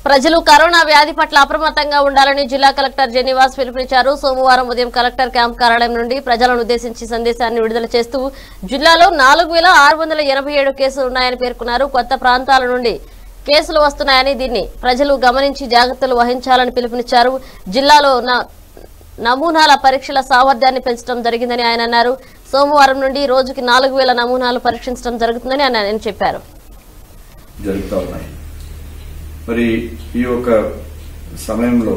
ప్రజలు కరోనా వ్యాధి పట్ల అప్రమత్తంగా ఉండాలని జిల్లా కలెక్టర్ జెనివాస్ పిలుపునిచ్చారు సోమవారం ఉదయం కలెక్టర్ క్యాంప్ కార్యాలయం నుండి ప్రజలను ఉద్దేశించి సందేశాన్ని విడుదల చేస్తూ జిల్లాలో నాలుగు వేల ఆరు వందల ఎనభై ఏడు కేసులు ఉన్నాయని పేర్కొన్నారు కొత్త ప్రాంతాల నుండి కేసులు వస్తున్నాయని దీన్ని ప్రజలు గమనించి జాగ్రత్తలు వహించాలని పిలుపునిచ్చారు జిల్లాలో న- నమూనాల పరీక్షల సామర్థ్యాన్ని పెంచడం జరిగిందని ఆయన అన్నారు సోమవారం నుండి రోజుకి నాలుగు వేల నమూనాలు పరీక్షించడం జరుగుతుందని ఆయన ఆయన చెప్పారు జరుగుతూ ఉన్నాయి మరి ఈ యొక్క సమయంలో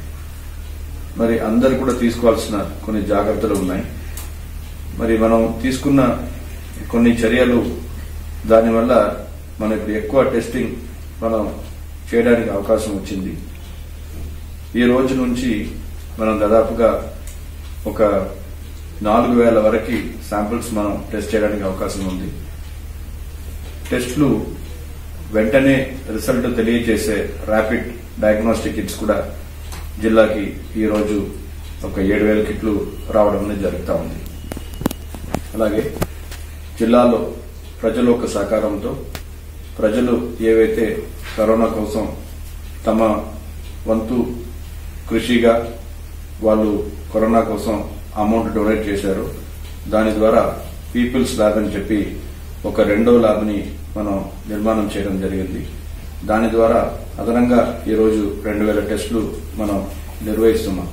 మరి అందరు కూడా తీసుకోవాల్సిన కొన్ని జాగ్రత్తలు ఉన్నాయి మరి మనం తీసుకున్న కొన్ని చర్యలు దానివల్ల మనకు ఎక్కువ టెస్టింగ్ మనం చేయడానికి అవకాశం వచ్చింది ఈ రోజు నుంచి మనం దాదాపుగా ఒక నాలుగు వేల వరకు శాంపిల్స్ మనం టెస్ట్ చేయడానికి అవకాశం ఉంది టెస్టులు వెంటనే రిజల్ట్ తెలియజేసే ర్యాపిడ్ డయాగ్నోస్టిక్ కిట్స్ కూడా జిల్లాకి ఈ రోజు ఒక ఏడు వేల కిట్లు రావడం అనేది జరుగుతూ ఉంది అలాగే జిల్లాలో ప్రజల యొక్క సహకారంతో ప్రజలు ఏవైతే కరోనా కోసం తమ వంతు కృషిగా వాళ్ళు కరోనా కోసం అమౌంట్ డొనేట్ చేశారు దాని ద్వారా పీపుల్స్ ల్యాబ్ అని చెప్పి ఒక రెండో ల్యాబ్ ని మనం నిర్మాణం చేయడం జరిగింది దాని ద్వారా అదనంగా ఈరోజు రెండు వేల టెస్టులు మనం నిర్వహిస్తున్నాం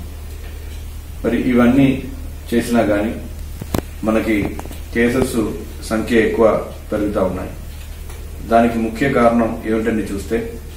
మరి ఇవన్నీ చేసినా గాని మనకి కేసెస్ సంఖ్య ఎక్కువ పెరుగుతూ ఉన్నాయి దానికి ముఖ్య కారణం ఏమిటని చూస్తే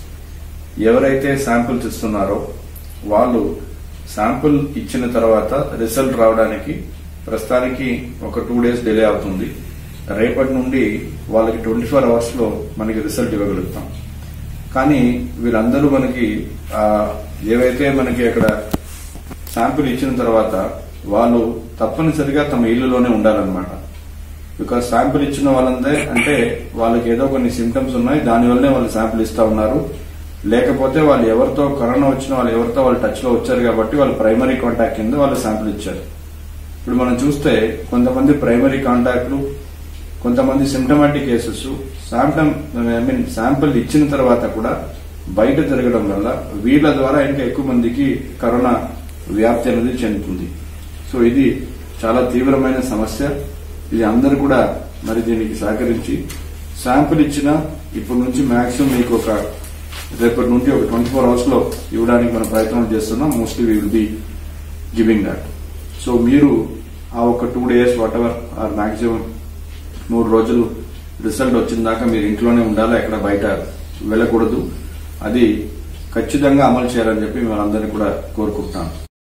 ఎవరైతే శాంపిల్స్ ఇస్తున్నారో వాళ్ళు శాంపిల్ ఇచ్చిన తర్వాత రిజల్ట్ రావడానికి ప్రస్తుతానికి ఒక టూ డేస్ డిలే అవుతుంది రేపటి నుండి వాళ్ళకి ట్వంటీ ఫోర్ అవర్స్ లో మనకి రిజల్ట్ ఇవ్వగలుగుతాం కానీ వీళ్ళందరూ మనకి ఆ, ఏవైతే మనకి అక్కడ శాంపిల్ ఇచ్చిన తర్వాత వాళ్ళు తప్పనిసరిగా తమ ఇల్లులోనే ఉండాలన్నమాట బికాస్ శాంపిల్ ఇచ్చిన వాళ్ళందే అంటే వాళ్ళకి ఏదో కొన్ని సిమ్టమ్స్ ఉన్నాయి దానివల్లనే వాళ్ళు శాంపిల్ ఇస్తా ఉన్నారు లేకపోతే వాళ్ళు ఎవరితో కరోనా వచ్చిన వాళ్ళు ఎవరితో వాళ్ళు టచ్ లో వచ్చారు కాబట్టి వాళ్ళు ప్రైమరీ కాంటాక్ట్ కింద వాళ్ళు శాంపిల్ ఇచ్చారు ఇప్పుడు మనం చూస్తే కొంతమంది ప్రైమరీ కాంటాక్ట్లు కొంతమంది symptomatic cases symptom I mean sample ఇచ్చిన తర్వాత కూడా బయట తిరగడం వల్ల వీళ్ళ ద్వారా ఇంకా ఎక్కువ మందికి కరోనా వ్యాప్తి అనేది చెందుతుంది సో ఇది చాలా తీవ్రమైన సమస్య ఇది అందరూ కూడా మరి దీనికి సహకరించి శాంపిల్ ఇచ్చిన ఇప్పటి నుంచి మాక్సిమం మీకు ఒక రేపటి నుండి ఒక ట్వంటీ ఫోర్ అవర్స్ లో ఇవ్వడానికి మనం ప్రయత్నం చేస్తున్నాం mostly we will be giving that so మీరు ఆ ఒక two days whatever are maximum మూడు రోజులు రిజల్ట్ వచ్చిన దాకా మీరు ఇంట్లోనే ఉండాలి ఎక్కడ బయట వెళ్ళకూడదు అది ఖచ్చితంగా అమలు చేయాలని చెప్పి మనందరినీ కూడా కోరుకుంటున్నాను